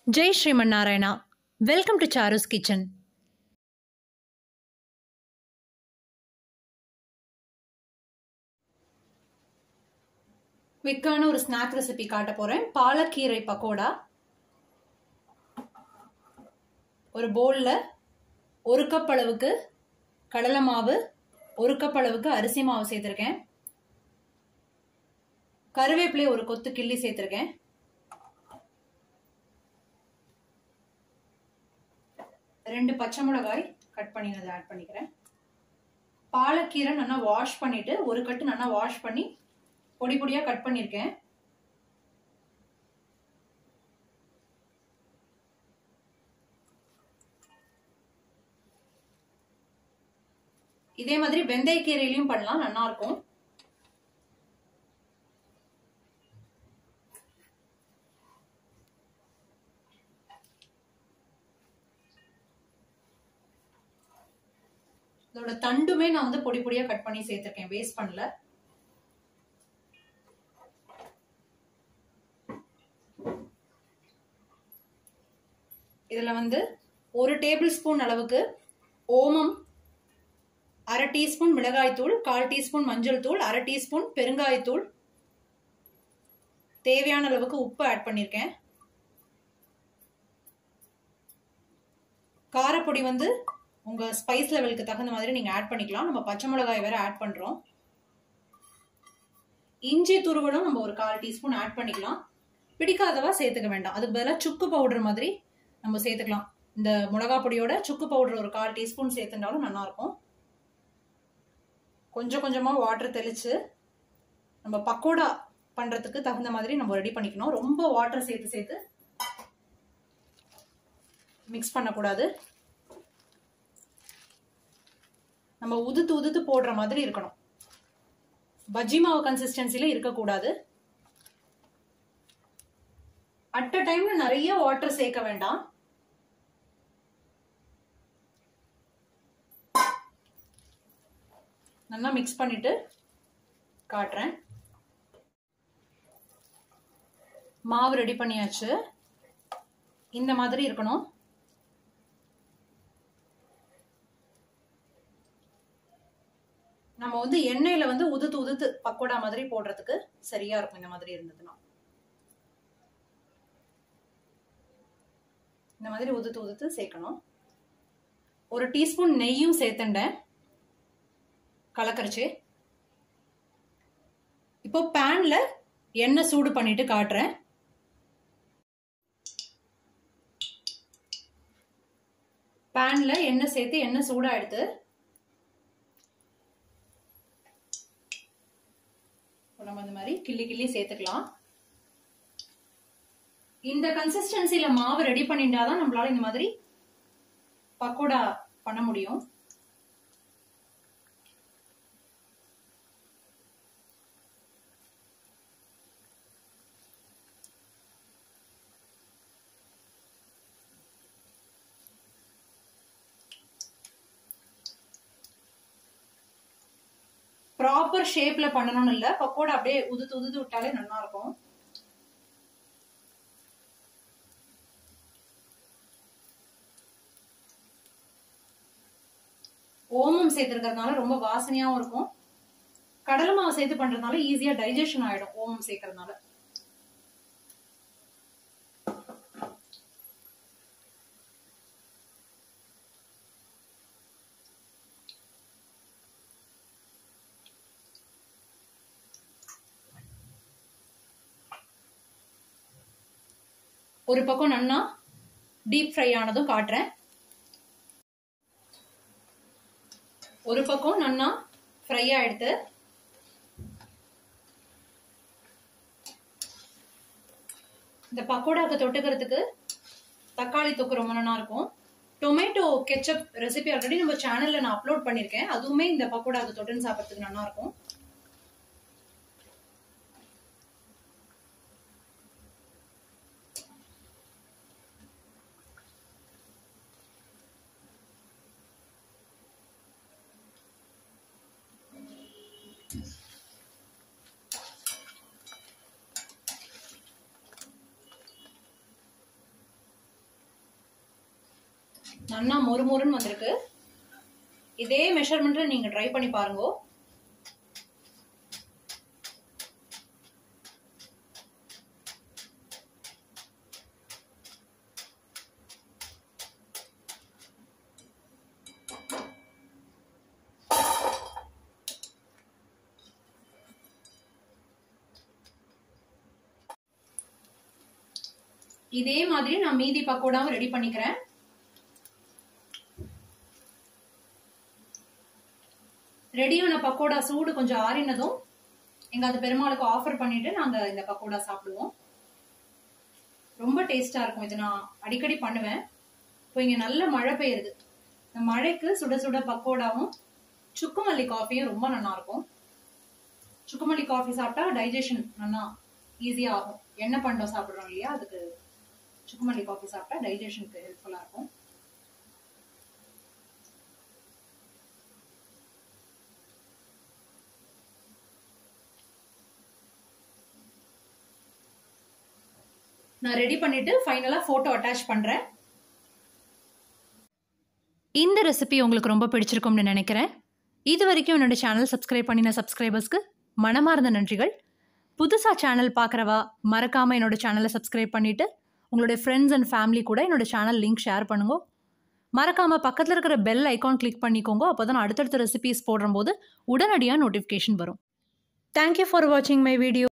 Jai Sriman Narayana welcome to Charu's kitchen குவிக்கான ஒரு snack recipe காட்ட போகிறேன் பாலக்கீரை பக்கோடா ஒரு பவுலில் ஒரு கப் அளவுக்கு கடலை மாவு ஒரு கப் அளவுக்கு அரிசி மாவு சேர்த்துருக்கேன் கருவேப்பிலை ஒரு கொத்து கிள்ளி சேர்த்துருக்கேன் ரெண்டு பச்சை மிளகாய் கட் பண்ணி அதை ஆட் பண்ணிக்கிறேன் பாலக்கீரை நல்லா வாஷ் பண்ணிட்டு ஒரு கட்டு நல்லா வாஷ் பண்ணி பொடி பொடியாக கட் பண்ணியிருக்கேன் இதே மாதிரி வெந்தயக்கீரையிலையும் பண்ணலாம் நல்லா இருக்கும் இதோட தண்டுமே நான் வந்து பொடி பொடியா கட் பண்ணி சேர்த்திருக்கேன் வேஸ்ட் பண்ணல இதுல வந்து ஒரு டேபிள் ஸ்பூன் அளவுக்கு ஓமம் அரை டீஸ்பூன் மிளகாய்த்தூள் கால் டீஸ்பூன் மஞ்சள் தூள் அரை டீஸ்பூன் பெருங்காயத்தூள் தேவையான அளவுக்கு உப்பு ஆட் பண்ணியிருக்கேன் காரப்பொடி வந்து உங்க ஸ்பைஸ் லெவலுக்கு தகுந்த மாதிரி நீங்க ஆட் பண்ணிக்கலாம் நம்ம பச்சை மிளகாய் வேற ஆட் பண்றோம் இஞ்சி துருவலும் நம்ம ஒரு கால் டீஸ்பூன் ஆட் பண்ணிக்கலாம் பிடிக்காதவா சேர்த்துக்க வேண்டாம் அதுக்கு பதிலாக சுக்கு பவுடர் மாதிரி நம்ம சேர்த்துக்கலாம் இந்த மிளகா பொடியோட சுக்கு பவுடர் ஒரு கால் டீஸ்பூன் சேர்த்துட்டாலும் நல்லா இருக்கும் கொஞ்சம் கொஞ்சமா வாட்டர் தெளிச்சு நம்ம பக்கோடா பண்றதுக்கு தகுந்த மாதிரி நம்ம ரெடி பண்ணிக்கணும் ரொம்ப வாட்டர் சேர்த்து சேர்த்து மிக்ஸ் பண்ணக்கூடாது நம்ம உதுத்து உதுத்து போடுற மாதிரி இருக்கணும் பஜ்ஜி மாவு கன்சிஸ்டன்சில இருக்கக்கூடாது அட் அ டைம்ல நிறைய வாட்டர் சேர்க்க வேண்டாம் நல்லா மிக்ஸ் பண்ணிட்டு காட்டுறேன் மாவு ரெடி பண்ணியாச்சு இந்த மாதிரி இருக்கணும் நம்ம வந்து எண்ணெயில வந்து உதுத்து உதுத்து பக்கோடா மாதிரி போடுறதுக்கு சரியா இருக்கும் இந்த மாதிரி இருந்ததுன்னா இந்த மாதிரி உதுத்து உதுத்து சேர்க்கணும் ஒரு டீஸ்பூன் நெய்யும் சேர்த்துண்டேன் கலக்கரிச்சு இப்போ பேன்ல எண்ணெய் சூடு பண்ணிட்டு காட்டுறேன் பேன்ல எண்ணெய் சேர்த்து எண்ணெய் சூடா எடுத்து நம்ம இந்த மாதிரி கிள்ளி கிள்ளி சேர்த்துக்கலாம் இந்த கன்சிஸ்டன்சில மாவு ரெடி பண்ணிட்டாதான் நம்மளால இந்த மாதிரி பக்கோடா பண்ண முடியும் ப்ராப்பர் ஷேப்ல பண்ணணும்னு இல்ல பக்கோடா அப்படியே உதுத்து உதுத்து விட்டாலே நல்லா இருக்கும் ஓமம் சேர்த்திருக்கிறதுனால ரொம்ப வாசனையாவும் இருக்கும் கடலை மாவு சேர்த்து பண்றதுனால ஈஸியா டைஜஷன் ஆயிடும் ஓமம் சேர்க்கறதுனால ஒரு பக்கம் நன்னா டீப் ஃப்ரை ஆனதும் காட்டுறேன் ஒரு பக்கம் நன்னா ஃப்ரை ஆயிடுத்து இந்த பக்கோடாக்கு தொட்டுக்கிறதுக்கு தக்காளி தொக்கு ரொம்ப நல்லா இருக்கும் டொமேட்டோ கெச்சப் ரெசிபி ஆல்ரெடி நம்ம சேனல்ல நான் அப்லோட் பண்ணிருக்கேன் அதுவுமே இந்த பக்கோடாக்கு தொட்டுன்னு சாப்பிட்றதுக்கு நல்லா இருக்கும் நல்லா மொறு மொறுன்னு வந்திருக்கு இதே மெஷர்மெண்ட்ல நீங்க ட்ரை பண்ணி பாருங்க இதே மாதிரி நான் மீதி பக்கோடாவும் ரெடி பண்ணிக்கிறேன் ரெடியான பக்கோடா சூடு கொஞ்சம் ஆறினதும் எங்க அது பெருமாளுக்கு ஆஃபர் பண்ணிட்டு நாங்க இந்த பக்கோடா சாப்பிடுவோம் ரொம்ப டேஸ்டா இருக்கும் இது நான் அடிக்கடி பண்ணுவேன் இப்போ இங்க நல்ல மழை பெய்யுது இந்த மழைக்கு சுட சுட பக்கோடாவும் சுக்குமல்லி காஃபியும் ரொம்ப நல்லா இருக்கும் சுக்குமல்லி காஃபி சாப்பிட்டா டைஜஷன் நல்லா ஈஸியா ஆகும் எண்ணெய் பண்டம் சாப்பிடுறோம் இல்லையா அதுக்கு சுக்குமல்லி காஃபி சாப்பிட்டா டைஜஷனுக்கு ஹெல்ப்ஃபுல்லா இருக்கும் நான் ரெடி பண்ணிட்டு ஃபைனலா போட்டோ அட்டாச் பண்றேன் இந்த ரெசிபி உங்களுக்கு ரொம்ப பிடிச்சிருக்கும்னு நினைக்கிறேன் இது வரைக்கும் என்னோட சேனல் சப்ஸ்கிரைப் பண்ணின சப்ஸ்கிரைபர்ஸ்க்கு மனமார்ந்த நன்றிகள் புதுசாக சேனல் பார்க்குறவா மறக்காமல் என்னோட சேனலை சப்ஸ்கிரைப் பண்ணிவிட்டு உங்களுடைய ஃப்ரெண்ட்ஸ் அண்ட் ஃபேமிலி கூட என்னோட சேனல் லிங்க் ஷேர் பண்ணுங்க மறக்காமல் பக்கத்தில் இருக்கிற பெல் ஐக்கான் கிளிக் பண்ணிக்கோங்க அப்போ தான் அடுத்தடுத்த ரெசிபிஸ் போடும்போது உடனடியாக நோட்டிஃபிகேஷன் வரும் தேங்க்யூ ஃபார் வாட்சிங் மை வீடியோ